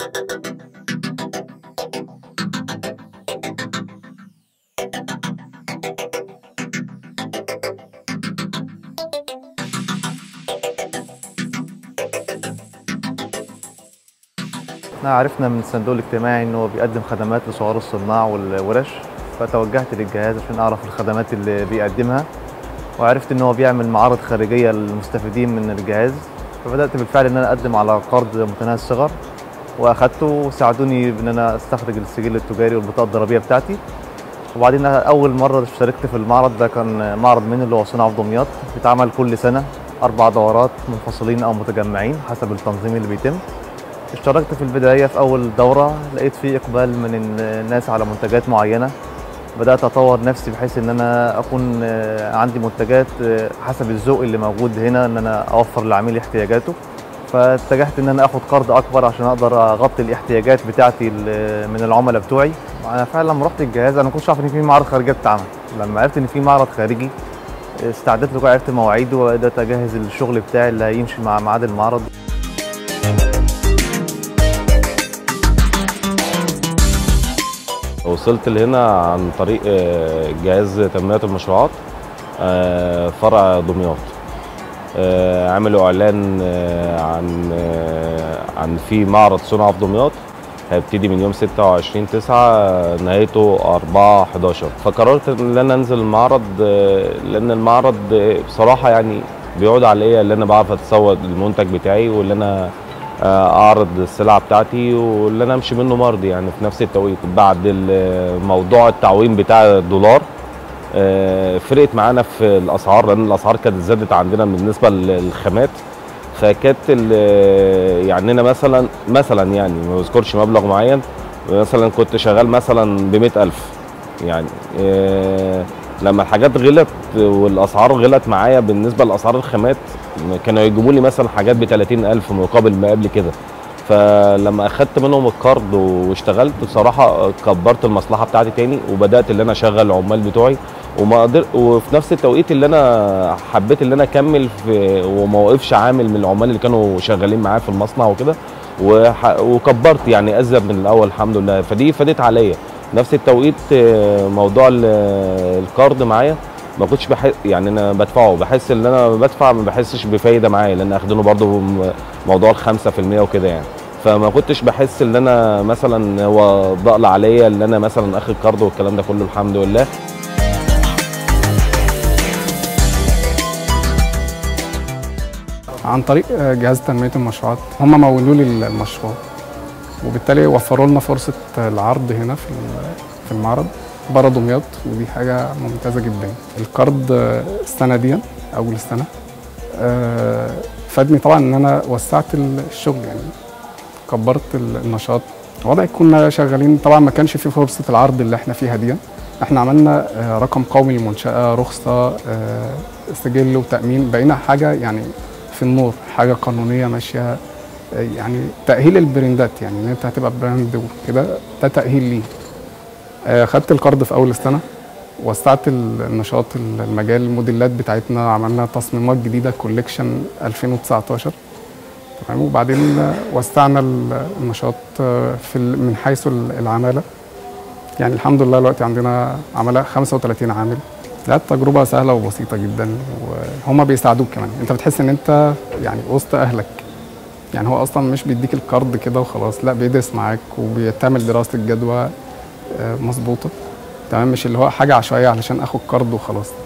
احنا عرفنا من الصندوق الاجتماعي انه بيقدم خدمات لصغار الصناع والورش فتوجهت للجهاز عشان اعرف الخدمات اللي بيقدمها وعرفت ان هو بيعمل معارض خارجيه للمستفيدين من الجهاز فبدات بالفعل ان انا اقدم على قرض متناهي الصغر واخدته وساعدوني بان انا استخرج السجل التجاري والبطاقه الضريبيه بتاعتي وبعدين اول مره اشتركت في المعرض ده كان معرض من اللي هو صناعه في دمياط بيتعمل كل سنه اربع دورات منفصلين او متجمعين حسب التنظيم اللي بيتم اشتركت في البداية في أول دورة لقيت في إقبال من الناس على منتجات معينة بدأت أطور نفسي بحيث إن أنا أكون عندي منتجات حسب الذوق اللي موجود هنا إن أنا أوفر للعميل احتياجاته فاتجهت إن أنا آخد قرض أكبر عشان أقدر أغطي الاحتياجات بتاعتي من العملاء بتوعي أنا فعلا لما رحت الجهاز أنا ما كنتش عارف إن في معرض خارجي بتتعمل لما عرفت إن في معرض خارجي استعدت له عرفت مواعيده وبدأت أجهز الشغل بتاعي اللي هيمشي مع ميعاد المعرض وصلت لهنا عن طريق جهاز تنمية المشروعات فرع دمياط عملوا اعلان عن عن في معرض صنع في دمياط هيبتدي من يوم 26 9 نهايته 4 11 فقررت ان انا انزل المعرض لان المعرض بصراحه يعني بيعود عليا اللي انا بعرف اتسوق المنتج بتاعي واللي انا اعرض السلعه بتاعتي واللي انا امشي منه مرضي يعني في نفس التوقيت بعد موضوع التعويم بتاع الدولار فرقت معانا في الاسعار لان الاسعار كانت زادت عندنا بالنسبه للخامات فكانت يعني انا مثلا مثلا يعني ما بذكرش مبلغ معين مثلا كنت شغال مثلا ب 100000 يعني لما الحاجات غلت والاسعار غلت معايا بالنسبه لاسعار الخامات كانوا يجيبوا لي مثلا حاجات ب 30000 مقابل ما قبل كده فلما اخدت منهم الكارد واشتغلت بصراحه كبرت المصلحه بتاعتي تاني وبدات اللي انا اشغل العمال بتوعي وما قدر وفي نفس التوقيت اللي انا حبيت اللي انا اكمل في وما وقفش عامل من العمال اللي كانوا شغالين معايا في المصنع وكده وكبرت يعني ازيد من الاول الحمد لله فدي فادت عليا نفس التوقيت موضوع الكارد معايا ما كنتش بحس يعني انا بدفعه بحس ان انا بدفع ما بحسش بفايده معايا لان اخدينه برضه موضوع ال 5% وكده يعني فما كنتش بحس ان انا مثلا هو ضغط عليا ان انا مثلا اخد كارد والكلام ده كله الحمد لله عن طريق جهاز تنميه المشروعات هم مولوا لي المشروع وبالتالي وفروا لنا فرصه العرض هنا في في المعرض بره دمياط ودي حاجه ممتازه جدا القرض السنه دي اول السنه فادني طبعا ان انا وسعت الشغل يعني كبرت النشاط وضع كنا شغالين طبعا ما كانش في فرصه العرض اللي احنا فيها دي احنا عملنا رقم قومي للمنشاه رخصه سجل وتامين بقينا حاجه يعني في النور حاجه قانونيه ماشيه يعني تاهيل البراندات يعني ان انت هتبقى براند وكده ده تاهيل ليه خدت القرض في اول السنه وسعت النشاط المجال الموديلات بتاعتنا عملنا تصميمات جديده كوليكشن 2019 تمام وبعدين وسعنا النشاط في من حيث العماله يعني الحمد لله دلوقتي عندنا عملاء 35 عامل لا التجربه سهله وبسيطه جدا وهم بيساعدوك كمان انت بتحس ان انت يعني وسط اهلك يعني هو اصلا مش بيديك الكارد كده وخلاص لا بيدرس معاك وبيتعمل دراسه جدوى مظبوطه تمام مش اللي هو حاجه عشوائيه علشان اخد كارد وخلاص